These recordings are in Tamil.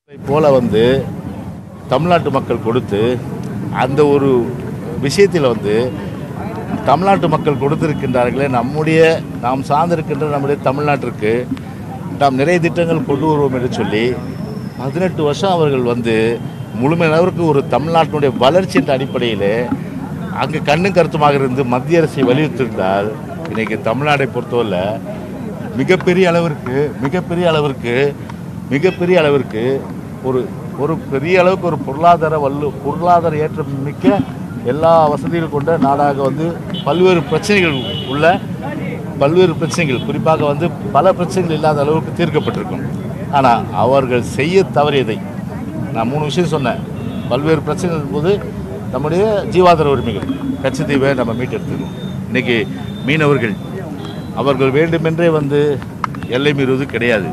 போல வந்து தமிழ்நாட்டு மக்கள் கொடுத்து அந்த ஒரு விஷயத்தில் வந்து தமிழ்நாட்டு மக்கள் கொடுத்திருக்கின்றார்களே நம்முடைய நாம் சார்ந்திருக்கின்ற நம்முடைய தமிழ்நாட்டிற்கு நாம் நிறைய திட்டங்கள் கொண்டு வருவோம் என்று சொல்லி பதினெட்டு வருஷம் அவர்கள் வந்து முழுமையளவிற்கு ஒரு தமிழ்நாட்டினுடைய வளர்ச்சி என்ற அடிப்படையில் அங்கே கண்ணும் கருத்துமாக இருந்து மத்திய அரசை வலியுறுத்திருந்தால் இன்றைக்கி தமிழ்நாடை பொறுத்தவரை மிகப்பெரிய அளவிற்கு மிகப்பெரிய அளவிற்கு மிகப்பெரிய அளவிற்கு ஒரு ஒரு பெரிய அளவுக்கு ஒரு பொருளாதார வல்லு பொருளாதார ஏற்றம் மிக்க எல்லா வசதிகள் கொண்ட நாடாக வந்து பல்வேறு பிரச்சனைகள் உள்ள பல்வேறு பிரச்சனைகள் குறிப்பாக வந்து பல பிரச்சனைகள் இல்லாத அளவுக்கு தீர்க்கப்பட்டிருக்கும் ஆனால் அவர்கள் செய்ய தவறியதை நான் மூணு விஷயம் சொன்னேன் பல்வேறு பிரச்சனைகள் போது நம்முடைய ஜீவாதார உரிமைகள் கச்சத்தீவை நம்ம மீட்டெடுத்துக்கணும் இன்றைக்கி மீனவர்கள் அவர்கள் வேண்டுமென்றே வந்து எல்லை மீறுவது கிடையாது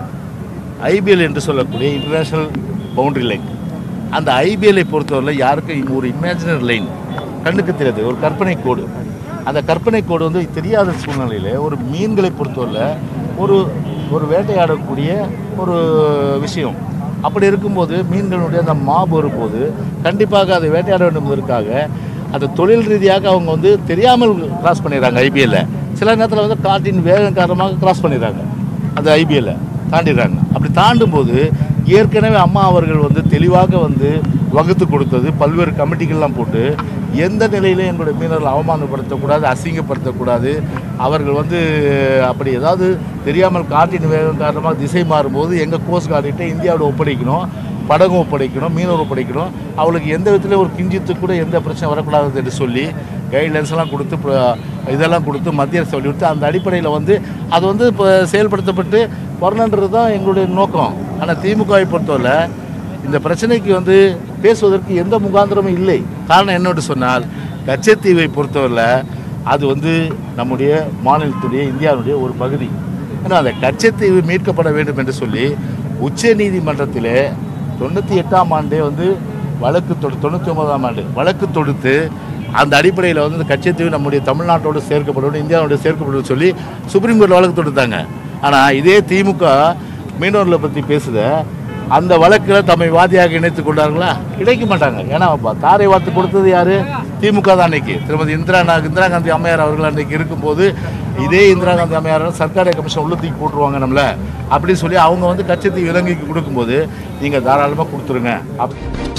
ஐபிஎல் என்று சொல்லக்கூடிய இன்டர்நேஷ்னல் பவுண்டரி லைன் அந்த ஐபிஎல்லை பொறுத்தவரை யாருக்கும் ஒரு இமேஜினரி லைன் கண்ணுக்கு தெரியாது ஒரு கற்பனை கோடு அந்த கற்பனை கோடு வந்து தெரியாத சூழ்நிலையில் ஒரு மீன்களை பொறுத்தவரை ஒரு ஒரு வேட்டையாடக்கூடிய ஒரு விஷயம் அப்படி இருக்கும்போது மீன்களுடைய அந்த மாப் வரும்போது கண்டிப்பாக அதை வேட்டையாட வேண்டும் என்பதற்காக அந்த தொழில் ரீதியாக அவங்க வந்து தெரியாமல் கிராஸ் பண்ணிடுறாங்க ஐபிஎல்ல சில நேரத்தில் வந்து காற்றின் வேகம் காரணமாக கிராஸ் பண்ணிடுறாங்க அந்த ஐபிஎல்ல தாண்டிடுறாங்க அப்படி தாண்டும் போது ஏற்கனவே அம்மா அவர்கள் வந்து தெளிவாக வந்து வகுத்து கொடுத்தது பல்வேறு கமிட்டிகள்லாம் போட்டு எந்த நிலையிலும் எங்களுடைய மீனவர்கள் அவமானப்படுத்தக்கூடாது அசிங்கப்படுத்தக்கூடாது அவர்கள் வந்து அப்படி ஏதாவது தெரியாமல் காற்றின் வேகம் காரணமாக திசை மாறும்போது எங்கள் கோஸ்ட் கார்டிட்ட இந்தியாவோட ஒப்படைக்கணும் படகும் ஒப்படைக்கணும் மீனவர் ஒப்படைக்கணும் அவளுக்கு எந்த விதத்துலையும் ஒரு கிஞ்சித்து கூட எந்த பிரச்சனை வரக்கூடாது என்று சொல்லி கைட்லைன்ஸ் எல்லாம் கொடுத்து ப- இதெல்லாம் கொடுத்து மத்திய அரசு வலியுறுத்தி அந்த அடிப்படையில் வந்து அது வந்து இப்போ செயல்படுத்தப்பட்டு வரணுன்றது தான் எங்களுடைய நோக்கம் ஆனால் திமுகவை பொறுத்தவரை இந்த பிரச்சனைக்கு வந்து பேசுவதற்கு எந்த முகாந்திரமும் இல்லை காரணம் என்னோடு சொன்னால் கச்சத்தீவை பொறுத்தவரை அது வந்து நம்முடைய மாநிலத்துடைய இந்தியாவுடைய ஒரு பகுதி ஏன்னா அந்த கச்சத்தீவு மீட்கப்பட வேண்டும் என்று சொல்லி உச்ச நீதிமன்றத்திலே தொண்ணூற்றி எட்டாம் ஆண்டே வந்து வழக்கு தொடு தொண்ணூற்றி ஒன்பதாம் ஆண்டு வழக்கு தொடுத்து அந்த அடிப்படையில் வந்து இந்த கச்சத்தீவு நம்முடைய தமிழ்நாட்டோடு சேர்க்கப்படும் இந்தியாவோட சேர்க்கப்படும் சொல்லி சுப்ரீம் கோர்ட்டில் வழக்கு தொடுத்தாங்க ஆனால் இதே திமுக மீனவர்களை பற்றி பேசுத அந்த வழக்கில் தம்மை வாதியாக இணைத்துக் கொண்டார்களா இணைக்க மாட்டாங்க ஏன்னா ப- தாரை வார்த்து கொடுத்தது யாரு திமுக தான் அன்னைக்கு திருமதி இந்திரா நா- இந்திரா காந்தி அம்மையார் அவர்கள் அன்னைக்கு இருக்கும்போது இதே இந்திரா காந்தி அம்மையார் சர்க்காரிய கமிஷன் உள்ள தூக்கி போட்டுருவாங்க நம்மள அப்படின்னு சொல்லி அவங்க வந்து கட்சத்தீவு இலங்கைக்கு கொடுக்கும்போது நீங்கள் தாராளமாக கொடுத்துருங்க அப்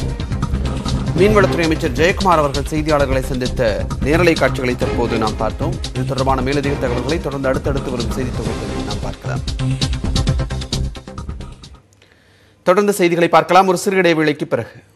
மீன்வளத்துறை அமைச்சர் ஜெயக்குமார் அவர்கள் செய்தியாளர்களை சந்தித்த நேரலை காட்சிகளை தற்போது நாம் பார்த்தோம் இது தொடர்பான மேலதிக தகவல்களை தொடர்ந்து அடுத்தடுத்து வரும் செய்தி தொகுப்பில் நாம் பார்க்கலாம் தொடர்ந்து செய்திகளை பார்க்கலாம் ஒரு சிறு இடைவேளைக்கு பிறகு